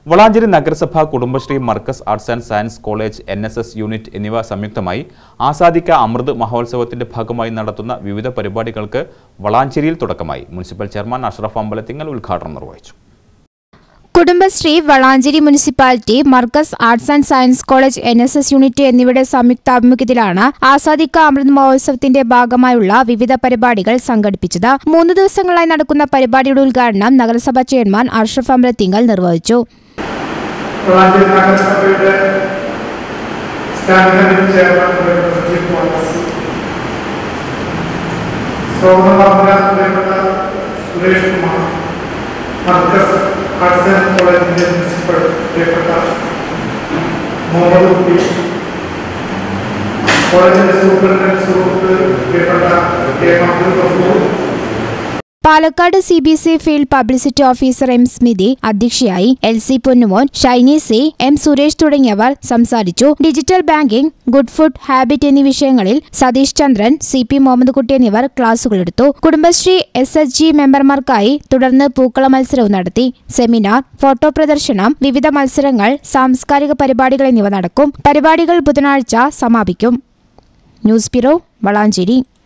വളാഞ്ചേരി നഗരസഭ Kudumbashree Markaz arts and science college N S S unit എന്നിവ സംയുക്തമായി ആസാദിക്ക അമൃത് മഹോത്സവത്തിന്റെ ഭാഗമായി നടത്തുന്ന വിവിധ പരിപാടികൾക്ക് വളാഞ്ചേരിയിൽ തുടക്കമായി മുനിസിപ്പൽ ചെയർമാൻ അഷ്റഫ് അമ്പലത്തിങ്ങൽ ഉദ്ഘാടനം നിർവഹിച്ചു Kudumbashree Valanchery municipality Markaz arts and science college N S S unit എന്നിവയുടെ സംയുക്താഭിമുഖ്യത്തിലാണ് ആസാദിക്ക അമൃത് മഹോത്സവത്തിന്റെ ഭാഗമായുള്ള വിവിധ പരിപാടികൾ സംഘടിപ്പിച്ചത് മൂന്ന് ദിവസങ്ങളായി നടക്കുന്ന പരിപാടിയുടെ ഉദ്ഘാടനം നഗരസഭാ ചെയർമാൻ അഷ്റഫ് അമ്പലത്തിങ്കൽ നിർവഹിച്ചു വളാഞ്ചേരി നഗരസഭയുടെ standing committee chairman chief Mohan C സ്വാഗതം പ്രിയപ്പെട്ട സുരേഷ് കുമാർ മർക്കസ് ആർട്സ് ആൻഡ് കോളേജിന്റെ പ്രിൻസിപ്പൽ പ്രിയപ്പെട്ട മുഹമ്മദ് കുട്ടി കോളേജിന്റെ സൂപ്രണ്ടന്റ് സുഹൃത്ത് പ്രിയപ്പെട്ട K Abdul Gafoor Palakkad C B C field publicity officer M Smithi അധ്യക്ഷയായി എൽ സി പൊന്നുമോൻ ഷൈനി സി എം സുരേഷ് തുടങ്ങിയവർ സംസാരിച്ചു digital banking good food habit എന്നീ വിഷയങ്ങളിൽ സതീഷ് ചന്ദ്രൻ സി പി മുഹമ്മദ് കുട്ടി എന്നിവർ ക്ലാസുകളെടുത്തു കുടുംബശ്രീ എസ് എച്ച് ജി മെമ്പർമാർക്കായി തുടർന്ന് പൂക്കള മത്സരവും നടത്തി സെമിനാർ ഫോട്ടോ പ്രദർശനം വിവിധ മത്സരങ്ങൾ സാംസ്കാരിക പരിപാടികൾ എന്നിവ നടക്കും പരിപാടികൾ ബുധനാഴ്ച സമാപിക്കും ന്യൂസ് ബ്യൂറോ വളാഞ്ചേരി